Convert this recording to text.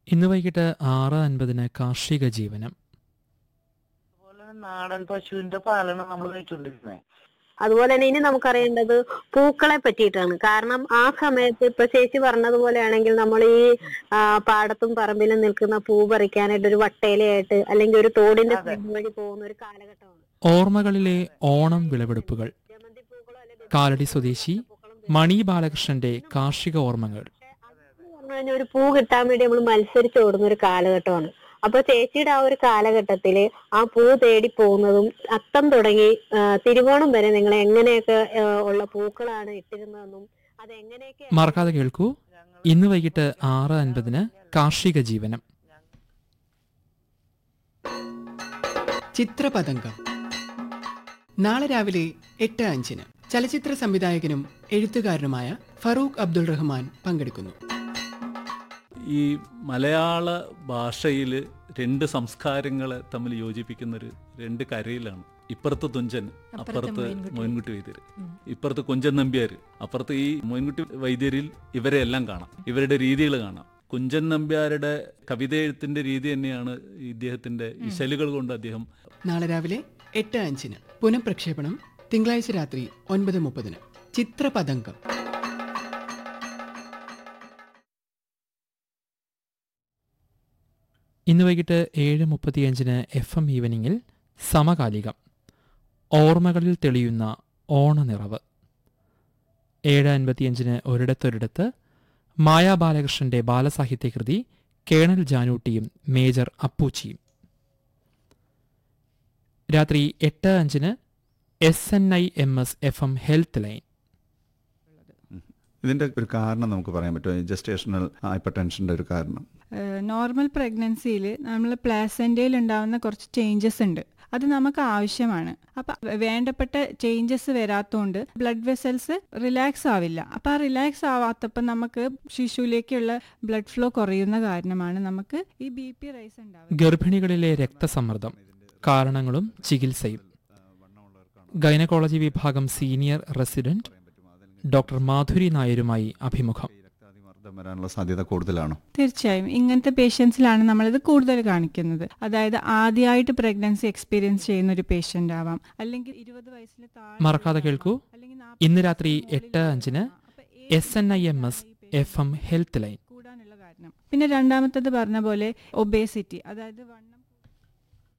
ഇന്ന് വൈകിട്ട് ആറ് അൻപതിന് കാർഷിക ജീവനം അതുപോലെ തന്നെ നാടൻ പശുവിന്റെ പാലാണ് നമ്മൾ കഴിച്ചുകൊണ്ടിരുന്നത് അതുപോലെ തന്നെ ഇനി നമുക്കറിയേണ്ടത് പൂക്കളെ പറ്റിയിട്ടാണ് കാരണം ആ സമയത്ത് ഇപ്പൊ ചേച്ചി പറഞ്ഞതുപോലെയാണെങ്കിൽ നമ്മൾ ഈ ആ, പാടത്തും പറമ്പിലും നിൽക്കുന്ന പൂ പറിക്കാനായിട്ട് ഒരു വട്ടയിലയായിട്ട് അല്ലെങ്കിൽ ഒരു തോടിന്റെ അതെ. സൈഡ് വഴി പോകുന്ന ഒരു കാലഘട്ടമാണ് ഓർമ്മകളിലെ ഓണം വിളവെടുപ്പുകൾ ജമന്തി പൂക്കളോ അല്ലെങ്കിൽ കാലടി സ്വദേശി മണി ബാലകൃഷ്ണന്റെ കാർഷിക ഓർമ്മകൾ എന്ന് പറഞ്ഞു കഴിഞ്ഞാൽ ഒരു പൂ കിട്ടാൻ വേണ്ടി നമ്മൾ മത്സരിച്ച് ഓടുന്ന ഒരു കാലഘട്ടമാണ് അപ്പൊ ചേച്ചിയുടെ ആ ഒരു കാലഘട്ടത്തില് ആ പൂ തേടി പോകുന്നതും അത്തം തുടങ്ങി ആ, തിരുവോണം വരെ നിങ്ങൾ എങ്ങനെയൊക്കെ ആ, ഉള്ള പൂക്കളാണ് ഇട്ടിരുന്നതെന്നും അത് എങ്ങനെയൊക്കെ മറക്കാതെ കേൾക്കൂ ഇന്ന് വൈകിട്ട് ആറ് അൻപതിന് കാർഷിക ജീവനം ചിത്രപതംഗം നാളെ രാവിലെ എട്ട് അഞ്ചിന് ചലച്ചിത്ര സംവിധായകനും എഴുത്തുകാരനുമായ ഫറൂഖ് അബ്ദുൾ റഹ്മാൻ പങ്കെടുക്കുന്നു ഈ മലയാള ഭാഷയിൽ രണ്ട് സംസ്കാരങ്ങളെ തമ്മിൽ യോജിപ്പിക്കുന്നൊരു രണ്ട് കരയിലാണ് ഇപ്പുറത്ത് തുഞ്ചൻ അപ്പുറത്ത് മോയിൻകുട്ടി വൈദ്യർ ഇപ്പുറത്ത് കുഞ്ചൻ നമ്പ്യാർ അപ്പുറത്ത് ഈ മോയിൻകുട്ടി വൈദ്യരിൽ ഇവരെ എല്ലാം കാണാം ഇവരുടെ രീതികൾ കാണാം കുഞ്ചൻ നമ്പ്യാരുടെ കവിത എഴുത്തിന്റെ രീതി തന്നെയാണ് ഇദ്ദേഹത്തിന്റെ ഇശലുകൾ കൊണ്ട് അദ്ദേഹം നാളെ രാവിലെ എട്ട് അഞ്ചിന് പുനഃപ്രക്ഷേപണം തിങ്കളാഴ്ച രാത്രി ഒൻപത് മുപ്പതിന് ചിത്രപതംഗം ഇന്ന് വൈകിട്ട് ഏഴ് മുപ്പത്തിയഞ്ചിന് എഫ് എം ഈവനിങ്ങിൽ സമകാലികം ഓർമ്മകളിൽ തെളിയുന്ന ഓണനിറവ് ഏഴ് അൻപത്തിയഞ്ചിന് ഒരിടത്തൊരിടത്ത് മായാ ബാലകൃഷ്ണന്റെ ബാലസാഹിത്യകൃതി കേണൽ ജാനൂട്ടിയും മേജർ അപ്പൂച്ചിയും രാത്രി എട്ട് അഞ്ചിന് S N I M S F M health line ഇതിന്റെ ഒരു കാരണം നമുക്ക് പറയാൻ പറ്റുമോ ജസ്റ്റേഷണൽ ഹൈപ്പർ ടെൻഷന്റെ ഒരു കാരണം നോർമൽ പ്രഗ്നൻസിയിൽ നമ്മൾ പ്ലാസൻറ്റയിൽ ഉണ്ടാവുന്ന കുറച്ച് ചേഞ്ചസ് ഉണ്ട് അത് നമുക്ക് ആവശ്യമാണ് അപ്പൊ വേണ്ടപ്പെട്ട ചേഞ്ചസ് വരാത്തതുകൊണ്ട് ബ്ലഡ് വെസൽസ് റിലാക്സ് ആവില്ല അപ്പൊ ആ റിലാക്സ് ആവാത്തപ്പോൾ നമുക്ക് ശിശുവിലേക്കുള്ള ബ്ലഡ് ഫ്ലോ കുറയുന്ന കാരണമാണ് നമുക്ക് ഈ ബി പി റൈസ് ഉണ്ടാവുക ഗർഭിണികളിലെ രക്തസമ്മർദ്ദം കാരണങ്ങളും ചികിത്സയും ഗൈനക്കോളജി വിഭാഗം സീനിയർ റെസിഡന്റ് ഡോക്ടർ മാധുരി നായരുമായി അഭിമുഖം ഈ രക്താതിമർദ്ദം വരാനുള്ള സാധ്യത കൂടുതലാണോ തീർച്ചയായും ഇങ്ങനത്തെ പേഷ്യൻസിലാണ് നമ്മളിത് കൂടുതൽ കാണിക്കുന്നത് അതായത് ആദ്യമായിട്ട് പ്രഗ്നൻസി എക്സ്പീരിയൻസ് ചെയ്യുന്ന ഒരു പേഷ്യന്റ് ആവാം അല്ലെങ്കിൽ ഇരുപത് വയസ്സിൽ താഴെ മറക്കാതെ കേൾക്കൂ അല്ലെങ്കിൽ ഇന്ന് രാത്രി എട്ട് അഞ്ചിന് S N I M S F M health line കൂടാനുള്ള കാരണം പിന്നെ രണ്ടാമത്തത് പറഞ്ഞ പോലെ ഒബേസിറ്റി അതായത് വണ്ണം